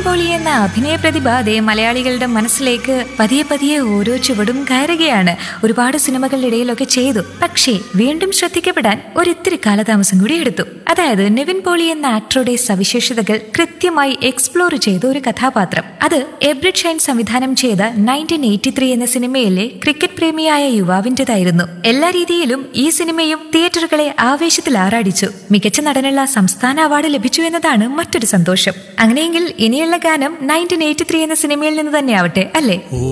poly എന്ന അഭിനയ പ്രതിഭ അതേ മലയാളികളുടെ മനസ്സിലേക്ക് പതിയെ പതിയെ ഓരോ ചുവടും കയറുകയാണ് ഒരുപാട് സിനിമകളുടെ ഇടയിലൊക്കെ ചെയ്തു പക്ഷേ വീണ്ടും ശ്രദ്ധിക്കപ്പെടാൻ ഒരിത്തിരി കാലതാമസം കൂടി എടുത്തു അതായത് നിവിൻ പോളി എന്ന ആക്ടറുടെ സവിശേഷതകൾ കൃത്യമായി എക്സ്പ്ലോർ ചെയ്ത ഒരു കഥാപാത്രം അത് എബ്രിഡ് ഷൈൻ സംവിധാനം ചെയ്ത നയൻറ്റീൻ എയ്റ്റി ത്രീ എന്ന സിനിമയിലെ ക്രിക്കറ്റ് പ്രേമിയായ യുവാവിന്റേതായിരുന്നു എല്ലാ രീതിയിലും ഈ സിനിമയും തിയേറ്ററുകളെ ആവേശത്തിൽ ആറാടിച്ചു മികച്ച നടനുള്ള സംസ്ഥാന അവാർഡ് ലഭിച്ചു എന്നതാണ് മറ്റൊരു സന്തോഷം അങ്ങനെയെങ്കിൽ ഇനിയുള്ള ഗാനം നയൻറ്റീൻ എയ്റ്റി ത്രീ എന്ന സിനിമയിൽ നിന്ന് തന്നെ ആവട്ടെ അല്ലേ ഓ